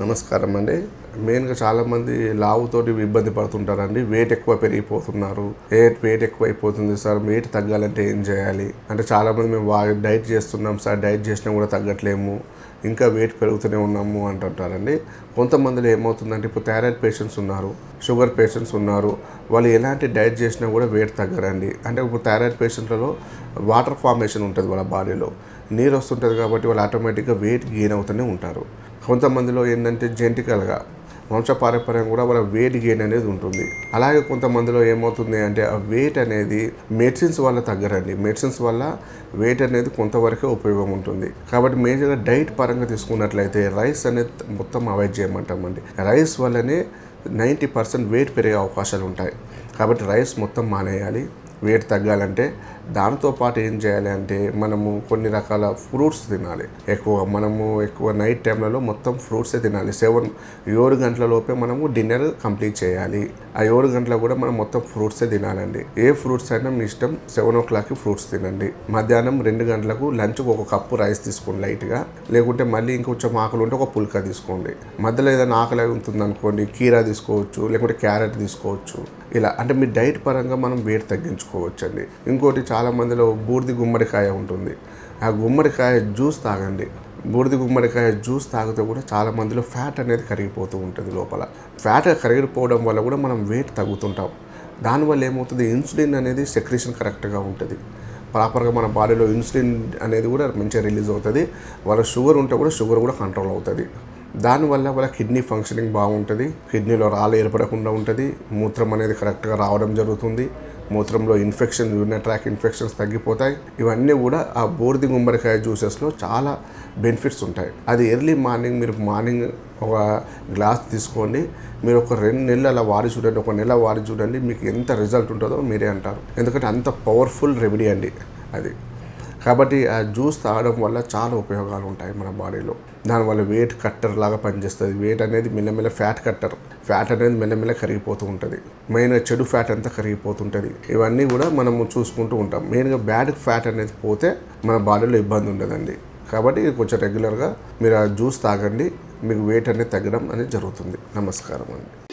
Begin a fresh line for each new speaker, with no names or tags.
నమస్కారం అండి మెయిన్గా చాలామంది లావుతోటి ఇబ్బంది పడుతుంటారండి వెయిట్ ఎక్కువ పెరిగిపోతున్నారు ఏ వెయిట్ ఎక్కువ అయిపోతుంది సార్ వెయిట్ తగ్గాలంటే ఏం చేయాలి అంటే చాలామంది మేము బాగా డైట్ చేస్తున్నాం సార్ డైట్ చేసినా కూడా తగ్గట్లేము ఇంకా వెయిట్ పెరుగుతూనే ఉన్నాము అంటుంటారండి కొంతమందిలో ఏమవుతుందంటే ఇప్పుడు థైరాయిడ్ పేషెంట్స్ ఉన్నారు షుగర్ పేషెంట్స్ ఉన్నారు వాళ్ళు ఎలాంటి డైట్ చేసినా కూడా వెయిట్ తగ్గరండి అంటే ఇప్పుడు థైరాయిడ్ పేషెంట్లలో వాటర్ ఫార్మేషన్ ఉంటుంది వాళ్ళ బాడీలో నీరు వస్తుంటుంది కాబట్టి వాళ్ళు ఆటోమేటిక్గా వెయిట్ గెయిన్ అవుతూనే ఉంటారు కొంతమందిలో ఏంటంటే జెంటికల్గా వంశపారంపర్యం కూడా వాళ్ళ వెయిట్ గెయిన్ అనేది ఉంటుంది అలాగే కొంతమందిలో ఏమవుతుంది అంటే ఆ వెయిట్ అనేది మెడిసిన్స్ వల్ల తగ్గరండి మెడిసిన్స్ వల్ల వెయిట్ అనేది కొంతవరకే ఉపయోగం ఉంటుంది కాబట్టి మేజర్గా డైట్ పరంగా తీసుకున్నట్లయితే రైస్ అనేది మొత్తం అవాయిడ్ చేయమంటామండి రైస్ వల్లనే నైంటీ పర్సెంట్ వెయిట్ పెరిగే అవకాశాలు ఉంటాయి కాబట్టి రైస్ మొత్తం మానేయాలి వెయిట్ తగ్గాలంటే దాంతో పాటు ఏం చేయాలి అంటే మనము కొన్ని రకాల ఫ్రూట్స్ తినాలి ఎక్కువ మనము ఎక్కువ నైట్ టైంలలో మొత్తం ఫ్రూట్సే తినాలి సెవెన్ ఏడు గంటల లోపే మనము డిన్నర్ కంప్లీట్ చేయాలి ఆ ఏడు గంటల కూడా మనం మొత్తం ఫ్రూట్సే తినాలండి ఏ ఫ్రూట్స్ అయినా మీ ఇష్టం సెవెన్ ఓ క్లాక్కి ఫ్రూట్స్ తినండి మధ్యాహ్నం రెండు గంటలకు లంచ్కి ఒక కప్పు రైస్ తీసుకోండి లైట్గా లేకుంటే మళ్ళీ ఇంకొంచెం ఆకలి ఉంటే ఒక పుల్కా తీసుకోండి మధ్యలో ఏదైనా ఆకలి ఉంటుంది అనుకోండి కీరా తీసుకోవచ్చు లేకుంటే క్యారెట్ తీసుకోవచ్చు ఇలా అంటే మీ డైట్ పరంగా మనం వెయిట్ తగ్గించుకోవచ్చు అండి ఇంకోటి చాలా మందిలో బూడిది గుమ్మడికాయ ఉంటుంది ఆ గుమ్మడికాయ జ్యూస్ తాగండి బూడిది గుమ్మడికాయ జ్యూస్ తాగితే కూడా చాలా మందిలో ఫ్యాట్ అనేది కరిగిపోతూ ఉంటుంది లోపల ఫ్యాట్ కరిగిపోవడం వల్ల కూడా మనం వెయిట్ తగ్గుతుంటాం దానివల్ల ఏమవుతుంది ఇన్సులిన్ అనేది సెక్రేషన్ కరెక్ట్గా ఉంటుంది ప్రాపర్గా మన బాడీలో ఇన్సులిన్ అనేది కూడా మంచిగా రిలీజ్ అవుతుంది వాళ్ళ షుగర్ ఉంటే కూడా షుగర్ కూడా కంట్రోల్ అవుతుంది దానివల్ల వాళ్ళ కిడ్నీ ఫంక్షనింగ్ బాగుంటుంది కిడ్నీలో రాళ్ళు ఏర్పడకుండా ఉంటుంది మూత్రం అనేది కరెక్ట్గా రావడం జరుగుతుంది మూత్రంలో ఇన్ఫెక్షన్ యూరినరీ ట్రాక్ ఇన్ఫెక్షన్స్ తగ్గిపోతాయి ఇవన్నీ కూడా ఆ బూడిది గుమ్మడికాయ జ్యూసెస్లో చాలా బెనిఫిట్స్ ఉంటాయి అది ఎర్లీ మార్నింగ్ మీరు మార్నింగ్ ఒక గ్లాస్ తీసుకోండి మీరు ఒక రెండు నెలలు అలా వాడి చూడండి ఒక నెల వాడి చూడండి మీకు ఎంత రిజల్ట్ ఉంటుందో మీరే అంటారు ఎందుకంటే అంత పవర్ఫుల్ రెమెడీ అండి అది కాబట్టి ఆ జ్యూస్ తాగడం వల్ల చాలా ఉపయోగాలు ఉంటాయి మన బాడీలో దానివల్ల వెయిట్ కట్టర్ లాగా పనిచేస్తుంది వెయిట్ అనేది మెల్లమెల్ల ఫ్యాట్ కట్టర్ ఫ్యాట్ అనేది మెల్లమెల్ల కరిగిపోతూ ఉంటుంది మెయిన్గా చెడు ఫ్యాట్ అంతా కరిగిపోతుంటుంది ఇవన్నీ కూడా మనము చూసుకుంటూ ఉంటాం మెయిన్గా బ్యాడ్ ఫ్యాట్ అనేది పోతే మన బాడీలో ఇబ్బంది ఉండదండి కాబట్టి కొంచెం రెగ్యులర్గా మీరు ఆ జ్యూస్ తాగండి మీకు వెయిట్ అనేది తగ్గడం అనేది జరుగుతుంది నమస్కారం అండి